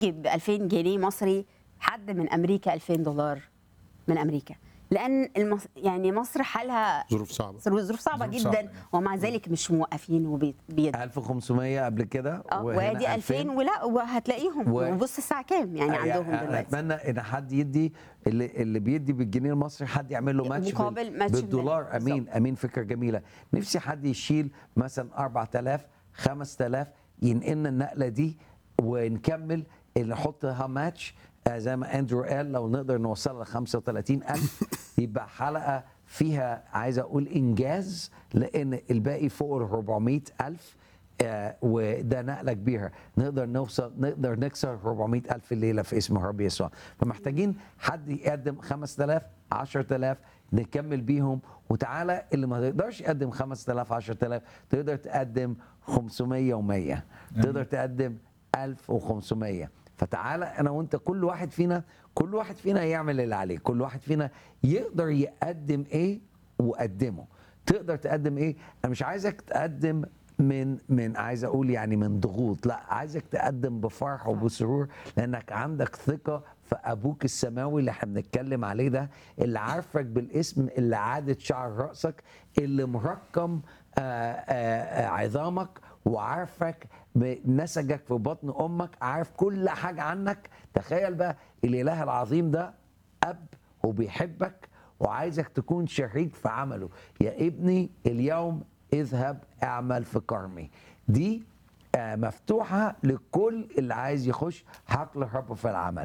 ب 2000 جنيه مصري حد من امريكا 2000 دولار من امريكا لان المص... يعني مصر حالها ظروف صعبه ظروف صعبه ظروف جدا صعبة. ومع ذلك مش موقفين وبيد 1500 قبل كده اه وهنا وادي 2000 ولا وهتلاقيهم و- وبص الساعه كام يعني عندهم أنا دلوقتي اتمنى ان حد يدي اللي, اللي بيدي بالجنيه المصري حد يعمل له ماتش مقابل بال- ماتش بالدولار بال- امين بالظبط. امين فكره جميله نفسي حد يشيل مثلا 4000 5000 ينقلنا النقله دي ونكمل اللي نحطها ماتش آه، زي ما اندرو قال لو نقدر نوصلها ل 35000 يبقى حلقه فيها عايز اقول انجاز لان الباقي فوق ال 400000 آه، وده نقله كبيره نقدر نوصل نقدر نكسر 400 الف الليله في اسم الرب يسوع فمحتاجين حد يقدم 5000 10000 نكمل بيهم وتعالى اللي ما تقدرش يقدم 5000 10000 تقدر تقدم 500 و100 تقدر تقدم 1500 فتعالى انا وانت كل واحد فينا كل واحد فينا يعمل اللي عليه كل واحد فينا يقدر يقدم ايه وقدمه تقدر تقدم ايه انا مش عايزك تقدم من من عايز اقول يعني من ضغوط لا عايزك تقدم بفرح وبسرور لانك عندك ثقه في ابوك السماوي اللي احنا بنتكلم عليه ده اللي عارفك بالاسم اللي عادت شعر راسك اللي مرقم آه، آه، آه، عظامك وعارفك نسجك في بطن امك عارف كل حاجه عنك تخيل بقى الاله العظيم ده اب وبيحبك وعايزك تكون شريك في عمله يا ابني اليوم اذهب اعمل في كرمي دي آه، مفتوحة لكل اللي عايز يخش حقل الرب في العمل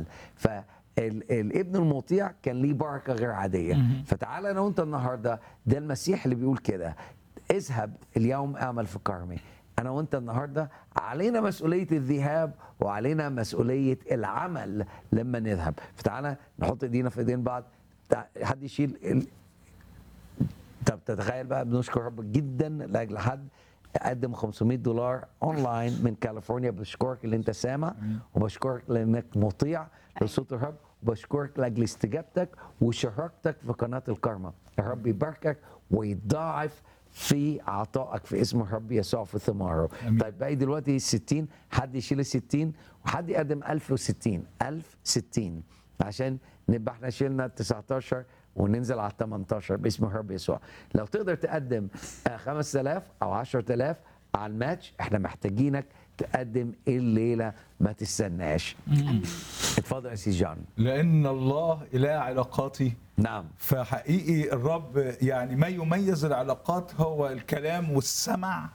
فالابن المطيع كان ليه بركة غير عادية فتعالى أنا وأنت النهاردة ده المسيح اللي بيقول كده اذهب اليوم اعمل في كرمي أنا وأنت النهاردة علينا مسؤولية الذهاب وعلينا مسؤولية العمل لما نذهب فتعالى نحط ايدينا في ايدين بعض تع- حد يشيل ال... طب تتخيل بقى بنشكر رب جدا لاجل حد قدم 500 دولار اونلاين من كاليفورنيا بشكرك اللي انت سامع وبشكرك لانك مطيع لصوت الرب وبشكرك لاجل استجابتك وشراكتك في قناه الكرمه الرب يباركك ويضاعف في عطائك في اسم الرب يسوع في ثماره أمين. طيب باقي دلوقتي 60 حد يشيل ال 60 وحد يقدم 1060 1060 عشان نبقى احنا شيلنا 19 وننزل على 18 باسم الرب يسوع لو تقدر تقدم آه، 5000 او 10000 على الماتش احنا محتاجينك تقدم الليله ما تستناش اتفضل يا سي جان لان الله اله علاقاتي نعم فحقيقي الرب يعني ما يميز العلاقات هو الكلام والسمع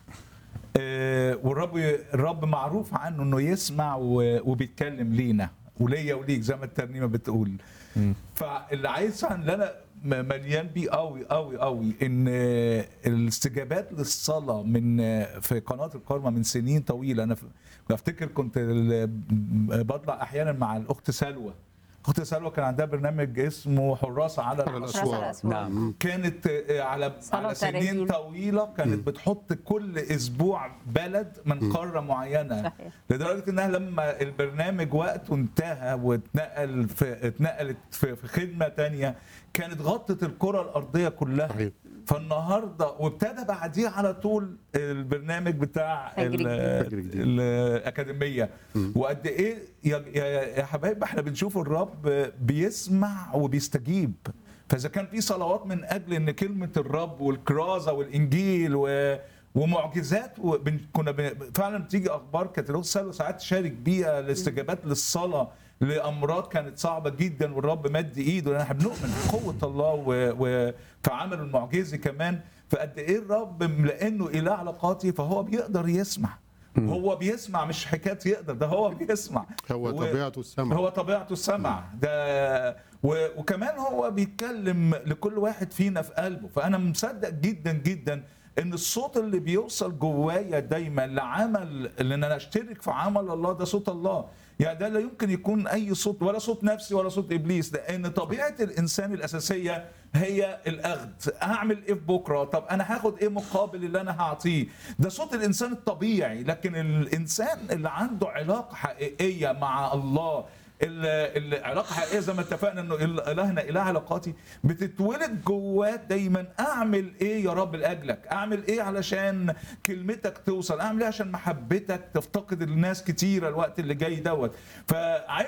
آه، والرب الرب معروف عنه انه يسمع و- وبيتكلم لينا وليا وليك زي ما الترنيمه بتقول فاللي عايز اللي انا م- مليان بيه قوي قوي قوي ان آه، الاستجابات للصلاه من آه، في قناه الكرمه من سنين طويله انا ف- بفتكر كنت ال- بطلع احيانا مع الاخت سلوى اخت سلوى كان عندها برنامج اسمه حراسه على على الأسوار. الأسوار. الأسوار. نعم كانت آه، على صلاة على سنين وترانيم. طويله كانت بتحط كل اسبوع بلد من قاره معينه صحيح. لدرجه انها لما البرنامج وقته انتهى واتنقل في اتنقلت في, في خدمه تانية كانت غطت الكره الارضيه كلها صحيح. فالنهارده وابتدى بعديه على طول البرنامج بتاع فجر ال- جديد. فجر جديد. الاكاديميه وقد ايه يا, يا, يا حبايب احنا بنشوف الرب بيسمع وبيستجيب فاذا كان في صلوات من اجل ان كلمه الرب والكرازه والانجيل و ومعجزات وبن كنا بن فعلا بتيجي اخبار كانت الاخت سلوى ساعات تشارك بيها الاستجابات للصلاه لامراض كانت صعبه جدا والرب مد ايده لان احنا بنؤمن بقوه الله و- وفي عمله المعجزي كمان فقد ايه الرب لانه اله علاقاتي فهو بيقدر يسمع هو بيسمع مش حكايه يقدر ده هو بيسمع هو و- طبيعته السمع هو طبيعته السمع ده و... وكمان هو بيتكلم لكل واحد فينا في قلبه فانا مصدق جدا جدا ان الصوت اللي بيوصل جوايا دايما لعمل ان انا اشترك في عمل الله ده صوت الله يعني ده لا يمكن يكون اي صوت ولا صوت نفسي ولا صوت ابليس لان طبيعه الانسان الاساسيه هي الاخذ هعمل ايه في بكره طب انا هاخد ايه مقابل اللي انا هعطيه ده صوت الانسان الطبيعي لكن الانسان اللي عنده علاقه حقيقيه مع الله ال- العلاقه حقيقيه زي ما اتفقنا انه ال- الهنا اله علاقاتي بتتولد جواك دايما اعمل ايه يا رب لاجلك اعمل ايه علشان كلمتك توصل اعمل ايه عشان محبتك تفتقد الناس كتيره الوقت اللي جاي دوت فعايز